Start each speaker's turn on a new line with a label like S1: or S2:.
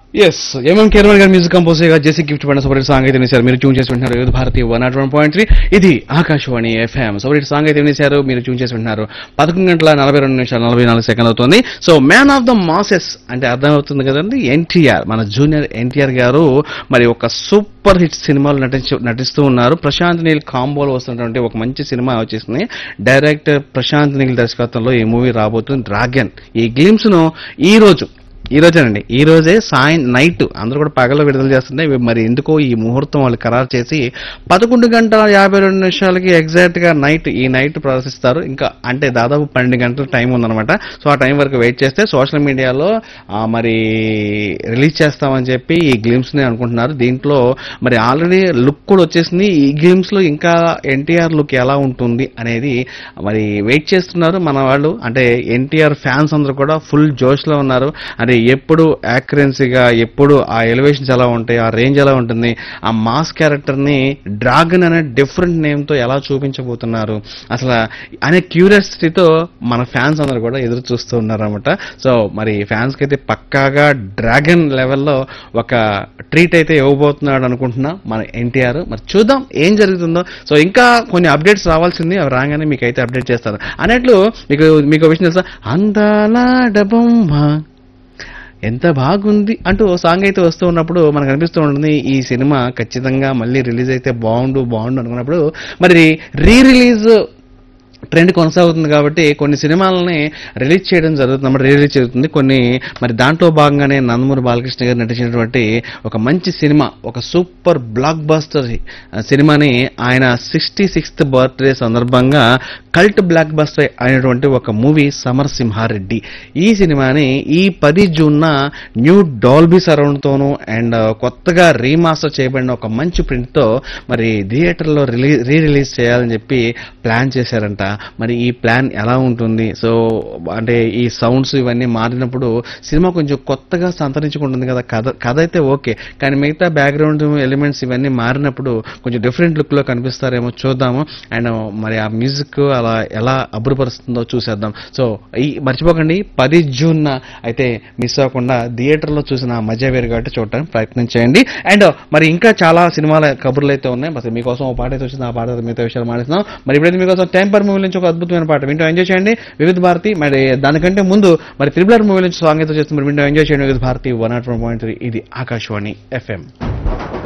S1: yes MM Kerala గారి music compose గా జేసీ గిఫ్ట్ పడిన సపరేట్ సాంగ్ అయితే వినేశారు మీరు ట్యూన్ చేసి వింటున్నారు youth Bharati one nought one point three ఇది ఆకాశవాణి ఎఫ్ఎం సపరేట్ సాంగ్ అయితే వినేశారు మీరు ట్యూన్ చేసి వింటున్నారు పదకొండు గంటల నలభై రెండు నిమిషాలు నలభై నాలుగు సెకండ్ అవుతుంది so man of the masses అంటే అర్థం అవుతుంది కదండి ఎన్టీఆర్ మన జూనియర్ ఎన్టీఆర్ గారు మరి ఒక సూపర్ హిట్ సినిమాలు నటించు నటిస్తూ ఉన్నారు ప్రశాంత్ నీల్ కాంబోలో వస్తున్నటువంటి ఒక మంచి సినిమా వచ్చేసింది డైరెక్టర్ ప్రశాంత్ నీల్ దర్శకత్వంలో ఈ మూవీ రాబోతుంది డ్రాగన్ ఈ గ్లిమ్స్ ను ఈ రోజు ఈ రోజేనండి ఈ రోజే సాయం నైట్ అందరూ కూడా పగల విడుదల చేస్తుంటే ఇవి మరి ఎందుకో ఈ ముహూర్తం వాళ్ళు ఖరారు చేసి పదకొండు గంటల యాభై రెండు నిమిషాలకి ఎగ్జాక్ట్ గా నైట్ ఈ నైట్ ప్రదర్శిస్తారు ఇంకా అంటే దాదాపు పన్నెండు గంటల టైం ఉందన్నమాట సో ఆ టైం వరకు వెయిట్ చేస్తే సోషల్ మీడియాలో ఆ, మరి రిలీజ్ చేస్తామని చెప్పి ఈ గ్లిమ్స్ ని అనుకుంటున్నారు దీంట్లో మరి ఆల్రెడీ లుక్ కూడా వచ్చేసింది ఈ గ్లిమ్స్ లో ఇంకా ఎన్టీఆర్ లుక్ ఎలా ఉంటుంది అనేది మరి వెయిట్ చేస్తున్నారు మన వాళ్ళు అంటే ఎన్టీఆర్ ఫ్యాన్స్ అందరూ కూడా ఫుల్ జోష్ లో ఉన్నారు అంటే ఎప్పుడు యాక్యురెన్సీగా ఎప్పుడు ఆ ఎలివేషన్స్ ఎలా ఉంటాయి ఆ రేంజ్ ఎలా ఉంటుంది ఆ మాస్ క్యారెక్టర్ ని డ్రాగన్ అనే డిఫరెంట్ నేమ్ తో ఎలా చూపించబోతున్నారు అసలు అనే క్యూరియాసిటీతో మన ఫ్యాన్స్ అందరూ కూడా ఎదురు చూస్తూ ఉన్నారు అనమాట సో మరి ఫ్యాన్స్ కి అయితే పక్కాగా డ్రాగన్ లెవెల్లో ఒక ట్రీట్ అయితే ఇవ్వబోతున్నాడు అనుకుంటున్నా మన ఎన్టీఆర్ మరి చూద్దాం ఏం జరుగుతుందో సో ఇంకా కొన్ని అప్డేట్స్ రావాల్సింది అవి రాగానే మీకు అయితే అప్డేట్ చేస్తారు అన్నట్లు మీకు మీకు ఒక విషయం తెలుసా అందాల డబొమ్మ ఎంత బాగుంది అంటూ ఓ సాంగ్ అయితే వస్తూ ఉన్నప్పుడు మనకు అనిపిస్తూ ఉంటుంది ఈ సినిమా ఖచ్చితంగా మళ్ళీ రిలీజ్ అయితే బాగుండు బాగుండు అనుకున్నప్పుడు మరి రీ రిలీజ్ ట్రెండ్ కొనసాగుతుంది కాబట్టి కొన్ని సినిమాలని రిలీజ్ చేయడం జరుగుతుంది మరి రిలీజ్ జరుగుతుంది కొన్ని మరి దాంట్లో భాగంగానే నందమూరి బాలకృష్ణ గారు నటించినటువంటి ఒక మంచి సినిమా ఒక సూపర్ బ్లాక్ బస్టర్ సినిమాని ఆయన సిక్స్టీ సిక్స్త్ బర్త్డే సందర్భంగా కల్ట్ బ్లాక్ బస్టర్ అయినటువంటి ఒక మూవీ సమరసింహారెడ్డి ఈ సినిమాని ఈ పది జూన్న న్యూ డాల్బీ సరౌండ్ తోను అండ్ కొత్తగా రీమాస్టర్ చేయబడిన ఒక మంచి ప్రింట్ తో మరి థియేటర్లో రిలీజ్ రీ రిలీజ్ చేయాలని చెప్పి ప్లాన్ చేశారంట మరి ఈ ప్లాన్ ఎలా ఉంటుంది సో అంటే ఈ సౌండ్స్ ఇవన్నీ మారినప్పుడు సినిమా కొంచెం కొత్తగా సంతరించుకుంటుంది కదా కథ కథ అయితే ఓకే కానీ మిగతా బ్యాక్గ్రౌండ్ ఎలిమెంట్స్ ఇవన్నీ మారినప్పుడు కొంచెం డిఫరెంట్ లుక్ లో కనిపిస్తారేమో చూద్దాము అండ్ మరి ఆ మ్యూజిక్ అలా ఎలా అబ్బురపరుస్తుందో చూసేద్దాం సో ఈ మర్చిపోకండి పది జూన్ అయితే మిస్ అవ్వకుండా థియేటర్లో చూసిన ఆ మజా వేరు కాబట్టి చూడటానికి ప్రయత్నం చేయండి అండ్ మరి ఇంకా చాలా సినిమాల కబుర్లు అయితే ఉన్నాయి మరి మీకోసం ఒక పాట అయితే వచ్చింది ఆ పాట మిగతా విషయాలు మాట్లాడుతున్నాం మరి ఇప్పుడైతే మీకోసం టెంపర్ మూవీ నుంచి ఒక అద్భుతమైన పాట వింటూ ఎంజాయ్ చేయండి వివిధ భారతి మరి దానికంటే ముందు మరి త్రిబులర్ మూవీ నుంచి సాంగ్ అయితే చేస్తుంది మరి వింటూ ఎంజాయ్ చేయండి Vividh Bharati one nought one point three ఇది ఆకాశవాణి ఎఫ్ఎం